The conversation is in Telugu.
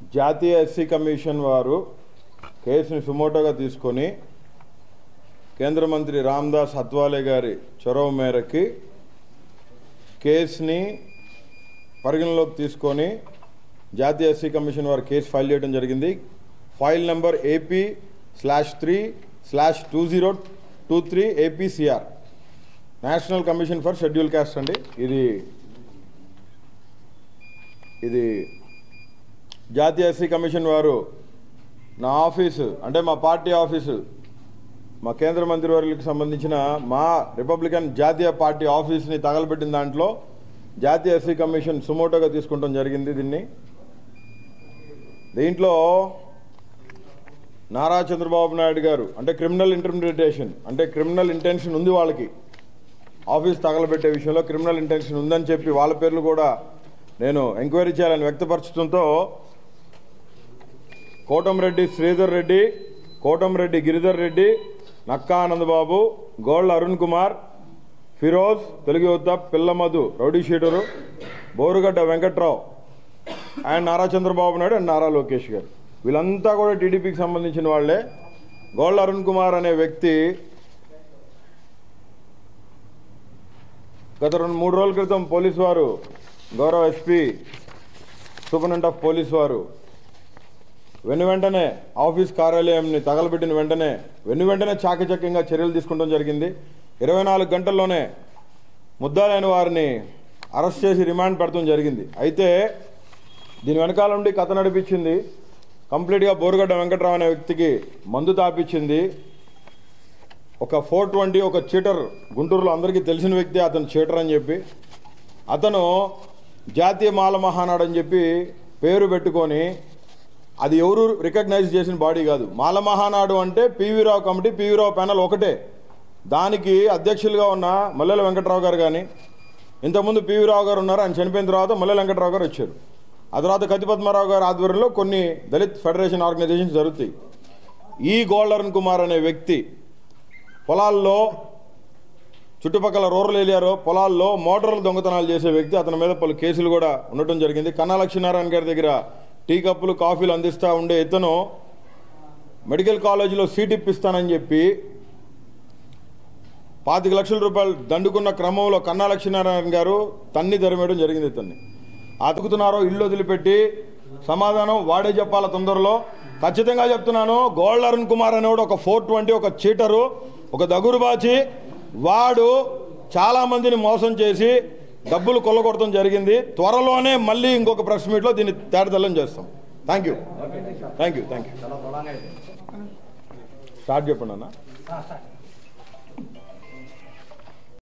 జాతీయ ఎస్సీ కమిషన్ వారు కేసుని సుమోటోగా తీసుకొని కేంద్ర మంత్రి రామ్దాస్ అత్వాలే గారి చొరవ మేరకి కేసుని పరిగణలోకి తీసుకొని జాతీయ ఎస్సీ కమిషన్ వారు కేసు ఫైల్ చేయడం జరిగింది file number AP slash three slash two zero two three APCR national commission for schedule caste అండి ఇది ఇది జాతీయ ఎస్సీ కమిషన్ వారు నా ఆఫీసు అంటే మా పార్టీ ఆఫీసు మా కేంద్ర మంత్రివర్యులకు సంబంధించిన మా రిపబ్లికన్ జాతీయ పార్టీ ఆఫీస్ని తగలబెట్టిన దాంట్లో జాతీయ ఎస్సీ కమిషన్ సుమోటోగా తీసుకుంటాం జరిగింది దీన్ని దీంట్లో నారా చంద్రబాబు నాయుడు గారు అంటే క్రిమినల్ ఇంటర్ప్రిటేషన్ అంటే క్రిమినల్ ఇంటెన్షన్ ఉంది వాళ్ళకి ఆఫీస్ తగలబెట్టే విషయంలో క్రిమినల్ ఇంటెన్షన్ ఉందని చెప్పి వాళ్ళ పేర్లు కూడా నేను ఎంక్వైరీ చేయాలని వ్యక్తపరచడంతో Kotamreddy Sridhar Reddy Kotamreddy Giridhar Reddy Nakka Anandababu గోళ్ళ Arun Kumar Firoz Telugu Yuvatha Pillamadhu rowdy sheeter Borugadda Venkatrao and Nara Chandrababu Naidu and Nara Lokesh garu వీళ్ళంతా కూడా టీడీపీకి సంబంధించిన వాళ్ళే గోళ్ళ అరుణ్ కుమార్ అనే వ్యక్తి గత రెండు మూడు రోజుల క్రితం పోలీసు వారు గౌరవ ఎస్పీ సూపరింటెండెంట్ ఆఫ్ పోలీస్ వారు వెను వెంటనే ఆఫీస్ కార్యాలయంని తగలబెట్టిన వెంటనే వెను వెంటనే చాకచక్యంగా చర్యలు తీసుకోవడం జరిగింది ఇరవై నాలుగు గంటల్లోనే ముద్దాలైన వారిని అరెస్ట్ చేసి రిమాండ్ పెడతాం జరిగింది అయితే దీని వెనకాల నుండి కథ నడిపించింది కంప్లీట్గా బోరుగడ్డ వెంకట్రావు అనే వ్యక్తికి మందు తాపించింది ఒక ఫోర్ ట్వంటీ ఒక చీటర్ గుంటూరులో అందరికీ తెలిసిన వ్యక్తి అతను చీటర్ అని చెప్పి అతను జాతీయ మాల మహానాడు అని చెప్పి పేరు పెట్టుకొని అది ఎవరు రికగ్నైజ్ చేసిన బాడీ కాదు మాల మహానాడు అంటే PV Rao committee PV Rao panel ఒకటే దానికి అధ్యక్షులుగా ఉన్న మల్లెల వెంకట్రావు గారు కానీ ఇంతకుముందు పివి రావు గారు ఉన్నారు ఆయన చనిపోయిన తర్వాత మల్లెల వెంకట్రావు గారు వచ్చారు ఆ తర్వాత కతిపద్మరావు గారి ఆధ్వర్యంలో కొన్ని దళిత్ ఫెడరేషన్ ఆర్గనైజేషన్స్ జరుగుతాయి ఈ గోల్డరన్ కుమార్ అనే వ్యక్తి పొలాల్లో చుట్టుపక్కల రూరల్ ఏరియాలో పొలాల్లో మోటార్లు దొంగతనాలు చేసే వ్యక్తి అతని మీద పలు కేసులు కూడా ఉండటం జరిగింది కన్నా లక్ష్మీనారాయణ గారి దగ్గర టీ కప్పులు కాఫీలు అందిస్తూ ఉండే ఇతను మెడికల్ కాలేజీలో సీట్ ఇప్పిస్తానని చెప్పి పాతిక లక్షల రూపాయలు దండుకున్న క్రమంలో కన్నా లక్ష్మీనారాయణ గారు తన్ని ధరిమేయడం జరిగింది ఇతన్ని అతుకుతున్నారో ఇల్లు వదిలిపెట్టి సమాధానం వాడే చెప్పాల తొందరలో ఖచ్చితంగా చెప్తున్నాను గోల్డ్ అరుణ్ కుమార్ అనేవాడు ఒక ఫోర్ ట్వంటీ ఒక చీటరు ఒక దగురుబాచి వాడు చాలా మందిని మోసం చేసి డబ్బులు కొల్లగొడటం జరిగింది త్వరలోనే మళ్ళీ ఇంకొక ప్రెస్ మీట్లో దీన్ని తేటతెల్లం చేస్తాం thank you thank you thank you start చెప్పండి అన్న